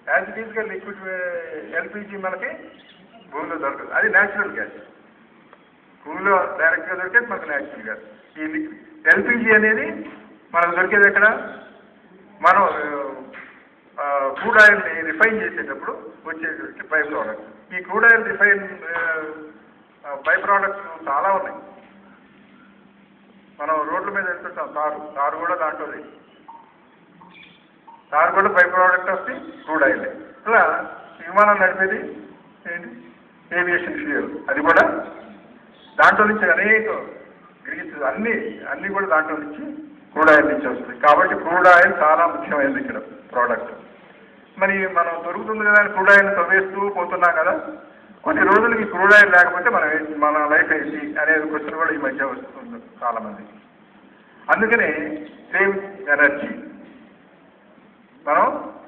as it ఈస్గా liquid LPG మనకి భూమిలో దొరకదు అది న్యాచురల్ గ్యాస్ భూమిలో డైరెక్ట్గా దొరికేది మనకు న్యాచురల్ గ్యాస్ ఈ ఎల్పిజి అనేది మనకు దొరికేది ఎక్కడ మనం క్రూడ్ ఆయిల్ని రిఫైన్ చేసేటప్పుడు వచ్చేటువంటి బై ప్రోడక్ట్ ఈ crude oil refine by products చాలా ఉన్నాయి మనం రోడ్ల మీద వెళ్తుంటాం తారు తారు కూడా దాంట్లోది తారు కూడా by product of the crude oil ఇలా విమానం నడిపేది ఏంటి ఏవియేషన్ ఫ్యూయల్ అది కూడా దాంట్లో నుంచి అనేక గ్రీస్ అన్ని అన్ని కూడా దాంట్లో నుంచి క్రూడ్ ఆయిల్ నుంచి వస్తుంది కాబట్టి క్రూడ్ ఆయిల్ చాలా ముఖ్యమైనది ఇక్కడ ప్రోడక్ట్ మరి మనం దొరుకుతుంది కదా క్రూడ్ ఆయిల్ తవ్వేస్తూ పోతున్నాం కదా కొన్ని రోజులకి క్రూడ్ ఆయిల్ లేకపోతే మనం ఏంటి- మన లైఫ్ ఏంటి అనేది క్వశ్చన్ కూడా ఈ మధ్య వస్తుంది చాలా మందికి అందుకనే సేవ్ ఎనర్జీ మనం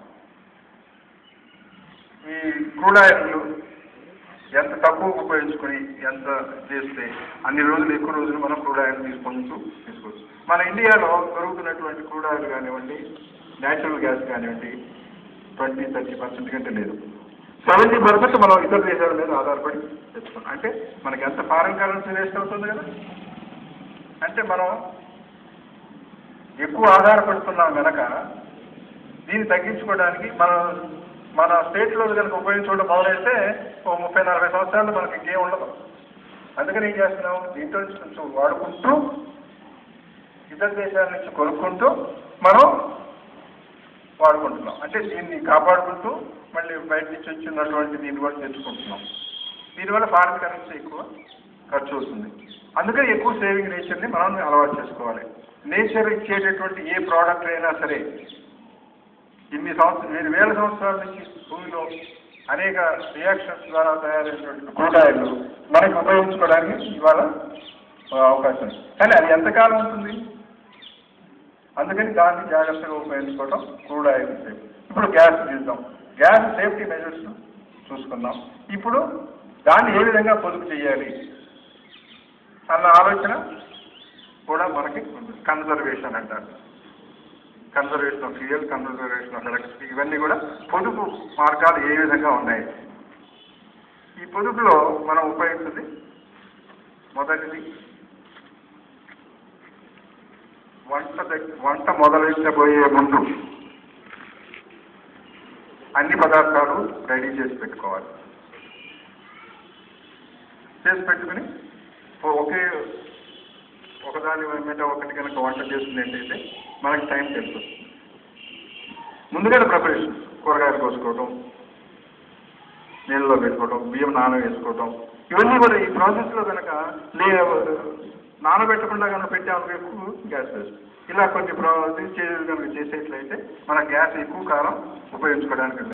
ఈ క్రూడ్ ఆయిల్ ఎంత తక్కువ ఉపయోగించుకుని ఎంత చేస్తే అన్ని రోజులు ఎక్కువ రోజులు మనం క్రూడ్ ఆయిల్ తీసుకుంటూ తీసుకోవచ్చు మన ఇండియాలో దొరుకుతున్నటువంటి క్రూడ్ ఆయిల్ కానివ్వండి న్యాచురల్ గ్యాస్ కానివ్వండి ట్వంటీ థర్టీ పర్సెంట్ కంటే లేదు సెవెంటీ పర్సెంట్ మనం ఇతర దేశాల మీద ఆధారపడి తెచ్చుకున్నాం అంటే మనకి ఎంత ఫారెన్ కరెన్సీ వేస్ట్ అవుతుంది కదా అంటే మనం ఎక్కువ ఆధారపడుతున్నాం కనుక దీన్ని తగ్గించుకోవడానికి మన మన స్టేట్లో కనుక ఉపయోగించుకోవడం మొదలైతే ఓ ముప్పై నలభై సంవత్సరాలు మనకి ఇంకేం ఉండదు అందుకని ఏం చేస్తున్నాం దీంట్లో నుంచి కొంచెం వాడుకుంటూ ఇతర దేశాల నుంచి కొనుక్కుంటూ మనం వాడుకుంటున్నాం అంటే దీన్ని కాపాడుకుంటూ మళ్ళీ బయట నుంచి వచ్చినటువంటి దీన్ని కూడా తెచ్చుకుంటున్నాం దీనివల్ల ఫారెన్ కరెన్సీ ఎక్కువ ఖర్చు అవుతుంది అందుకని ఎక్కువ సేవింగ్ నేచర్ని మనం అలవాటు చేసుకోవాలి నేచర్ ఇచ్చేటటువంటి ఏ ప్రోడక్ట్ అయినా సరే ఇన్ని సంవత్సరాలు నేను వేల సంవత్సరాల నుంచి భూమిలో అనేక రియాక్షన్స్ ద్వారా తయారైనటువంటి క్రూడ్ ఆయిల్ మనకి ఉపయోగించుకోవడానికి ఇవాళ ఆ, అవకాశం ఉంది కానీ అది ఎంతకాలం ఉంటుంది అందుకని దాన్ని జాగ్రత్తగా ఉపయోగించుకోవడం క్రూడ్ ఆయిల్ సేఫ్ ఇప్పుడు గ్యాస్ చూద్దాం గ్యాస్ సేఫ్టీ మెజర్స్ చూసుకుందాం ఇప్పుడు దాన్ని ఏ విధంగా పొదుపు చేయాలి అన్న ఆలోచన కూడా మనకి కన్జర్వేషన్ అంటారు conservation of fuel conservation of electricity ఇవన్నీ కూడా పొదుపు మార్గాలు ఏ విధంగా ఉన్నాయి ఈ పొదుపులో మనం ఉపయోగిస్తుంది మొదటిది వంట దగ్- వంట మొదలెట్టబోయే ముందు అన్ని పదార్థాలు రెడీ చేసి పెట్టుకోవాలి చేసి పెట్టుకుని ఓ- ఒకే ఒకదాని మీద ఒకటి కనుక వంట చేస్తున్నట్టయితే మనకి టైం తెలుసు ముందుగానే ప్రిపరేషన్ కూరగాయలు కోసుకోవటం నీళ్ళలో పెట్టుకోవటం బియ్యం నాన వేసుకోవటం ఇవన్నీ కూడా ఈ ప్రాసెస్లో కనుక లే నానబెట్టకుండా కనుక పెట్టాము ఎక్కువ గ్యాస్ వేస్ట్ ఇలా కొన్ని ప్రా- ఇది చే- కనుక చేసేట్లయితే మన గ్యాస్ ఎక్కువ కాలం ఉపయోగించుకోవడానికి